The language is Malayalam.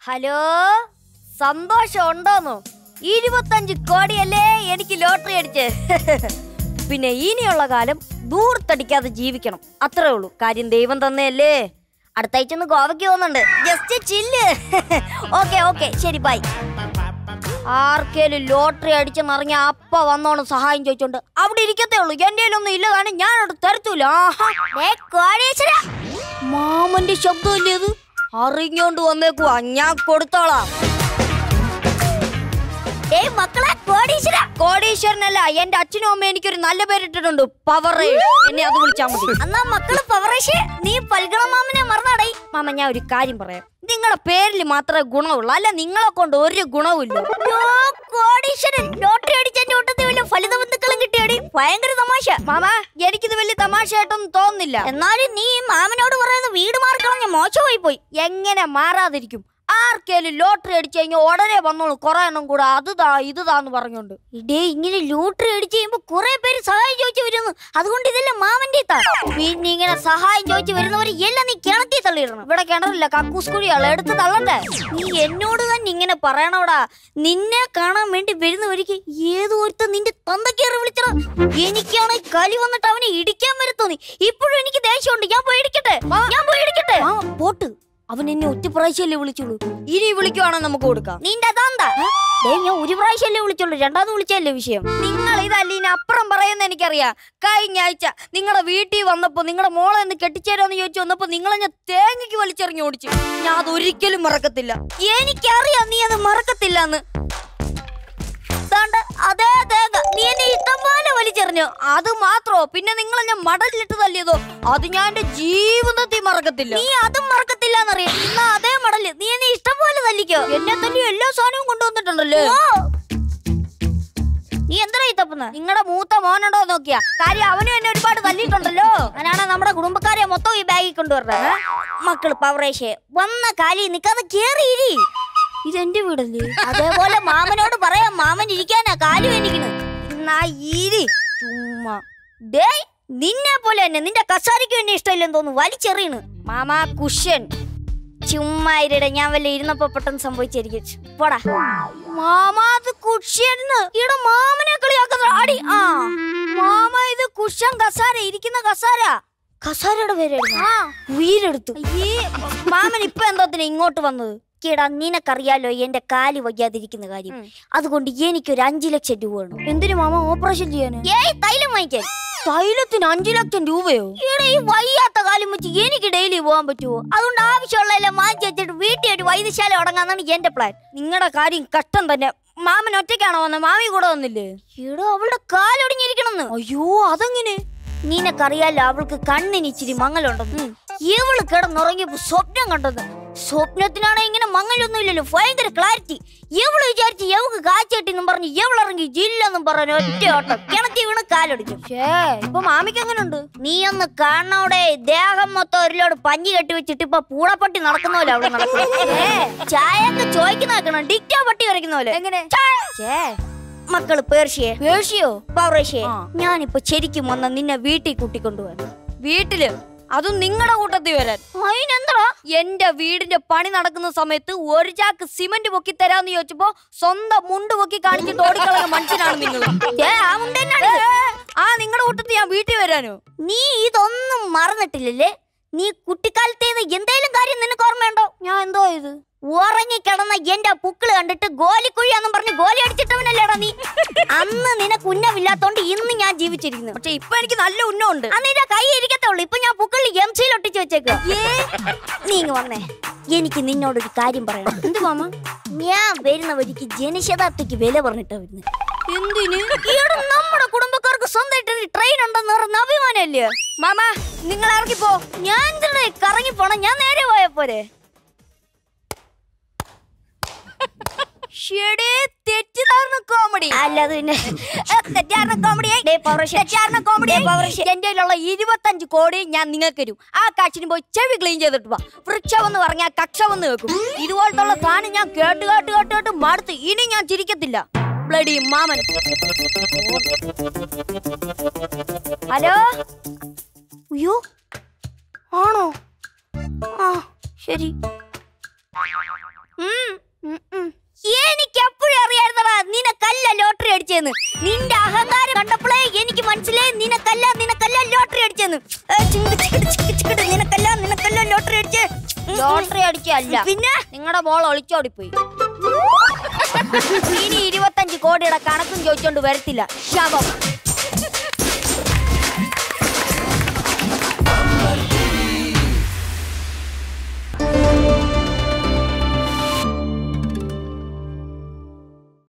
ഹലോ സന്തോഷം ഉണ്ടോന്നോ ഇരുപത്തഞ്ച് കോടിയല്ലേ എനിക്ക് ലോട്ടറി അടിച്ച് പിന്നെ ഇനിയുള്ള കാലം ദൂർത്തടിക്കാതെ ജീവിക്കണം അത്രേ ഉള്ളൂ കാര്യം ദൈവം തന്നെയല്ലേ അടുത്ത ആഴ്ച ഒന്ന് ഗോവയ്ക്ക് പോകുന്നുണ്ട് ജസ്റ്റ് ചില്ല് ഓക്കെ ഓക്കെ ശരി ബൈ ആർക്കേലും ലോട്ടറി അടിച്ചെന്നിറങ്ങി അപ്പ വന്നോണം സഹായം ചോദിച്ചോണ്ട് അവിടെ ഇരിക്കത്തേ ഉള്ളൂ എന്റെ ഒന്നും ഇല്ലതാണ് ഞാൻ അവിടെ തരത്തൂല ആഹാ. ദേ കോടീശ്വരാ. മാമന്റെ ശബ്ദമല്ലേ ഇത് അറിഞ്ഞോണ്ട് വന്നേക്കുവാ ഞാൻ കൊടുത്തോളാം ഏയ് മക്കളെ കോടീശ്വര കോടീശ്വരനല്ല എന്റെ അച്ഛനും അമ്മയും എനിക്കൊരു നല്ല പേരിട്ടിട്ടുണ്ട് പവറേഷ് എന്നെ അത് വിളിച്ചാ മതി എന്നാ മക്കള് പവറേഷ് നീ പൽഗണ മാമനെ മറന്നാടേ മാമ ഞാൻ ഒരു കാര്യം പറയാം നിങ്ങളുടെ പേരിൽ മാത്രമേ ഗുണമുള്ളൂ അല്ല നിങ്ങളെ കൊണ്ട് ഒരു ഗുണവുമില്ല കോടീശ്വരൻ ലോട്ടറി അടിച്ചതിന്റെ കൂട്ടത്തിൽ വലിയ ഫലിത ബന്ധുക്കളും കിട്ടിയടി ഭയങ്കര തമാശ മാമ എനിക്കിത് വലിയ തമാശയായിട്ടൊന്നും തോന്നുന്നില്ല എന്നാലും നീ മാമനോട് പറയുന്നത് വീട് മാറിക്കളഞ്ഞ മോശമായി പോയി എങ്ങനെ മാറാതിരിക്കും ആർക്കേലും ലോട്ടറി അടിച്ചു കഴിഞ്ഞാൽ ഉടനെ വന്നോളൂ കുറെ എണ്ണം കൂടെ അത് താ ഇത് താന്ന് പറഞ്ഞോണ്ട് ഇടേ ഇങ്ങനെ ലോട്ടറി അടിച്ചു കഴിയുമ്പോ കുറെ പേര് സഹായം ചോദിച്ചു വരുന്നു അതുകൊണ്ട് ഇതെല്ലാം മാമന്റെ താ പിന്നെ ഇങ്ങനെ സഹായം ചോദിച്ചു വരുന്നവര് എല്ലാം നീ കിണറ്റി തള്ളിയിടണം ഇവിടെ കിണറില്ല കക്കൂസ് കുഴിയാളെ എടുത്ത് തള്ളണ്ടേ നീ എന്നോട് തന്നെ ഇങ്ങനെ പറയണോടാ നിന്നെ കാണാൻ വേണ്ടി വരുന്ന വഴിക്ക് ഏതോ ഒരുത്ത നിന്റെ തന്തക്കേറി വിളിച്ചടാ എനിക്കാണ് കലി വന്നിട്ട് അവനെ ഇടിക്കാൻ വരത്തോന്നി ഇപ്പോഴും എനിക്ക് ദേഷ്യമുണ്ട് ഞാൻ പോയി ഇടിക്കട്ടെ ഞാൻ പോയി ഇടിക്കട്ടെ ആ പോട്ട് അവൻ എന്നെ ഒറ്റ പ്രാവശ്യമല്ലേ വിളിച്ചുള്ളൂ ഇനി വിളിക്കുവാണോ നമുക്ക് കൊടുക്കാം നിന്റെ താന്താ ദേ ഞാൻ ഒരു പ്രാവശ്യമല്ലേ വിളിച്ചുള്ളൂ രണ്ടാമത് വിളിച്ചല്ലേ വിഷയം നിങ്ങൾ ഇതല്ല ഇനി അപ്പുറം പറയുന്ന എനിക്കറിയാം കഴിഞ്ഞ ആഴ്ച നിങ്ങളുടെ വീട്ടിൽ വന്നപ്പോ നിങ്ങളുടെ മോളെ ഒന്ന് കെട്ടിച്ചേരാന്ന് ചോദിച്ചു വന്നപ്പോ നിങ്ങളെ ഞാൻ തേങ്ങയ്ക്ക് വലിച്ചെറിഞ്ഞു ഓടിച്ചു ഞാൻ അത് ഒരിക്കലും മറക്കത്തില്ല എനിക്കറിയാം നീ അത് മറക്കത്തില്ല എന്ന് അതേ തേങ്ങ നീ എന്നെ ഇഷ്ടം പോലെ വലിച്ചെറിഞ്ഞു അത് മാത്രോ പിന്നെ നിങ്ങളെ ഞാൻ മടലിട്ട് തല്ലിയതോ അത് ഞാൻ എന്റെ ജീവിതത്തിൽ മറക്കത്തില്ല നീ അതും മറക്കത്തില്ല എന്നറിയാം എന്നാ അതേ മടല് നീ എന്നെ ഇഷ്ടം പോലെ തല്ലിക്കോ എന്നെ തല്ലി എല്ലാ സാധനവും കൊണ്ടുവന്നിട്ടുണ്ടല്ലോ നീ എന്തിനാ ഈ തപ്പുന്നത് നിങ്ങളുടെ മൂത്ത മോനുണ്ടോ നോക്കിയാ കാര്യം അവനും എന്നെ ഒരുപാട് തല്ലിയിട്ടുണ്ടല്ലോ അങ്ങനെയാണ് നമ്മുടെ കുടുംബക്കാരെ മൊത്തം ഈ ബാഗിൽ കൊണ്ടുവരണേ മക്കള് പവറേഷേ വന്ന കാലി നിക്കാതെ കേറിയിരി ഇതെന്റെ വീടല്ലേ അതേപോലെ മാമനോട് പറയാം മാമൻ ഇരിക്കാനാ കാലു എനിക്കണ് എന്നാ ഇരി ചുമ്മാ ഡേയ് നിന്നെ പോലെ തന്നെ നിന്റെ കസാരിക്ക് എന്നെ ഇഷ്ടമില്ലെന്ന് തോന്നുന്നു വലിച്ചെറിയണ് മാമാ കുഷൻ ചുമ്മാ ഇരിടെ ഞാൻ വല്ല ഇരുന്നപ്പോ പെട്ടെന്ന് സംഭവിച്ചായിരിക്കും പോടാ മാമാ അത് കുഷ്യന്ന് ഇവിടെ മാമനെ കളിയാക്കുന്ന ആടി ആ മാമ ഇത് കുഷൻ കസാര ഇരിക്കുന്ന കസാര കസാരയുടെ പേര് ആ ഉയരെടുത്തു ഈ മാമൻ ഇപ്പൊ എന്തോത്തിന് ഇങ്ങോട്ട് വന്നത് കേടാ നിനക്കറിയാലോ എന്റെ കാല് വയ്യാതിരിക്കുന്ന കാര്യം അതുകൊണ്ട് എനിക്കൊരു അഞ്ചു ലക്ഷം രൂപ വേണം എന്തിനു മാമ ഓപ്പറേഷൻ ചെയ്യാൻ ഏയ് തൈലം വാങ്ങിക്കാൻ തൈലത്തിന് അഞ്ചു ലക്ഷം രൂപയോ ഇവിടെ ഈ വയ്യാത്ത കാലം വെച്ച് എനിക്ക് ഡെയിലി പോകാൻ പറ്റുമോ അതുകൊണ്ട് ആവശ്യമുള്ള മാറ്റി വെച്ചിട്ട് വീട്ടിൽ ഒരു വൈദ്യശാല തുടങ്ങാന്നാണ് എന്റെ പ്ലാൻ നിങ്ങളുടെ കാര്യം കഷ്ടം തന്നെ മാമൻ ഒറ്റയ്ക്കാണോ വന്നത് മാമി കൂടെ വന്നില്ലേ ഇവിടെ അവളുടെ കാലൊടിഞ്ഞിരിക്കണെന്ന് അയ്യോ അതെങ്ങനെ നിനക്കറിയാലോ അവൾക്ക് കണ്ണിന് ഇച്ചിരി മങ്ങലുണ്ടെന്ന് ഇവള് കിടന്നുറങ്ങിയപ്പോ സ്വപ്നം കണ്ടത് സ്വപ്നത്തിനാണ് ഇങ്ങനെ മങ്ങലൊന്നും ഇല്ലല്ലോ ഭയങ്കര ക്ലാരിറ്റി എവള് വിചാരിച്ച് എവക്ക് കാച്ചേട്ടിന്നും പറഞ്ഞ് എവളിറങ്ങി ജില്ലെന്നും പറഞ്ഞ ഒറ്റ ഓട്ടം കിണറ്റി വീണ് കാലൊടിച്ചു ഇപ്പൊ മാമിക്ക് എങ്ങനെയുണ്ട് നീ ഒന്ന് കാണണോടെ ദേഹം മൊത്തം ഒരു ലോട് പഞ്ഞി കെട്ടി വെച്ചിട്ട് ഇപ്പൊ പൂടപ്പട്ടി നടക്കുന്ന പോലെ അവിടെ നടക്കുന്നത് ചായക്ക് ചോയ്ക്കുന്ന വെക്കണം ഡിക്റ്റോ പട്ടി വരയ്ക്കുന്ന പോലെ എങ്ങനെ മക്കള് പേർഷ്യയെ പേർഷ്യയോ പൗറേഷ്യയെ ഞാനിപ്പോ ശരിക്കും വന്ന നിന്നെ വീട്ടിൽ കൂട്ടിക്കൊണ്ടുപോകാൻ വീട്ടില് അതും നിങ്ങളുടെ കൂട്ടത്തിൽ വരാൻ അതിനെന്താ എന്റെ വീടിന്റെ പണി നടക്കുന്ന സമയത്ത് ഒരു ചാക്ക് സിമന്റ് പൊക്കി തരാന്ന് ചോദിച്ചപ്പോ സ്വന്തം മുണ്ട് പൊക്കി കാണിച്ചിട്ട് ഓടിക്കളയുന്ന മനുഷ്യനാണ് നിങ്ങൾ ആ നിങ്ങളുടെ കൂട്ടത്തിൽ ഞാൻ വീട്ടിൽ വരാനോ നീ ഇതൊന്നും മറന്നിട്ടില്ലല്ലേ നീ കുട്ടിക്കാലത്തേത് എന്തേലും കാര്യം നിനക്ക് ഓർമ്മയുണ്ടോ ഞാൻ എന്തോ ഇത് ഉറങ്ങിക്കിടന്ന എന്റെ പുക്കിള് കണ്ടിട്ട് ഗോലിക്കുഴിയാന്നും പറഞ്ഞ് ഗോലി അടിച്ചിട്ടവനല്ലേടാ നീ അന്ന് നിനക്ക് ഉന്നമില്ലാത്തോണ്ട് ഇന്ന് ഞാൻ ജീവിച്ചിരിക്കുന്നു പക്ഷെ ഇപ്പൊ എനിക്ക് നല്ല ഉന്നമുണ്ട് അന്ന് എന്റെ കൈ ഇരിക്കത്തുള്ളൂ ഇപ്പൊ ഞാൻ പുക്കിളിൽ എം സിയിൽ ഒട്ടിച്ച് വെച്ചേക്ക് നീ ഇങ്ങ് വന്നേ എനിക്ക് നിന്നോടൊരു കാര്യം പറയണം എന്ത് മാമ ഞാൻ വരുന്ന വഴിക്ക് ജനശതാബ്ദിക്ക് വില പറഞ്ഞിട്ടാ വരുന്നത് എന്തിന് ഈയിടെ നമ്മുടെ കുടുംബക്കാർക്ക് സ്വന്തമായിട്ട് ട്രെയിൻ ഉണ്ടെന്ന് പറഞ്ഞ അഭിമാനല്ലേ മാമ നിങ്ങൾ ഇറങ്ങി പോ ഞാൻ എന്തിനാ കറങ്ങി പോണം ഞാൻ നേരെ പോയാ പോരെ തെറ്റിദ്ധാരണ കോമഡി അല്ലാതെ പിന്നെ തെറ്റിദ്ധാരണ കോമഡി തെറ്റിദ്ധാരണ കോമഡി എന്റെ കയ്യിലുള്ള ഇരുപത്തഞ്ച് കോടി ഞാൻ നിങ്ങൾക്ക് തരും ആ കാച്ചിന് പോയി ചെവി ക്ലീൻ ചെയ്തിട്ട് വാ വൃക്ഷം എന്ന് പറഞ്ഞാൽ കക്ഷം എന്ന് വെക്കും ഇതുപോലത്തുള്ള സാധനം ഞാൻ കേട്ട് കേട്ട് കേട്ട് കേട്ട് മടുത്ത് ഇനി ഞാൻ ചിരിക്കത്തില്ല ബ്ലഡി മാമൻ ഹലോ അയ്യോ ആണോ ആ ശരി ഉം, ഉം, ഉം. എനിക്ക് എപ്പോഴും അറിയായിരുന്നടാ നിനക്കല്ല ലോട്ടറി അടിച്ചെന്ന് നിന്റെ അഹങ്കാരം കണ്ടപ്പോഴേ എനിക്ക് മനസ്സിലായി നിനക്കല്ല നിനക്കല്ല ലോട്ടറി അടിച്ചെന്ന് ഏ, ചിങ്ക് ചിക്കിട് ചിക്ക് ചിക്കിട് നിനക്കല്ല നിനക്കല്ല ലോട്ടറി അടിച്ചേ ലോട്ടറി അടിച്ചല്ല പിന്നെ നിങ്ങളുടെ മോൾ ഒളിച്ചോടിപ്പോയി ഇനി ഇരുപത്തഞ്ച് കോടിയുടെ കണക്കും ചോദിച്ചോണ്ട് വരത്തില്ല ശാപം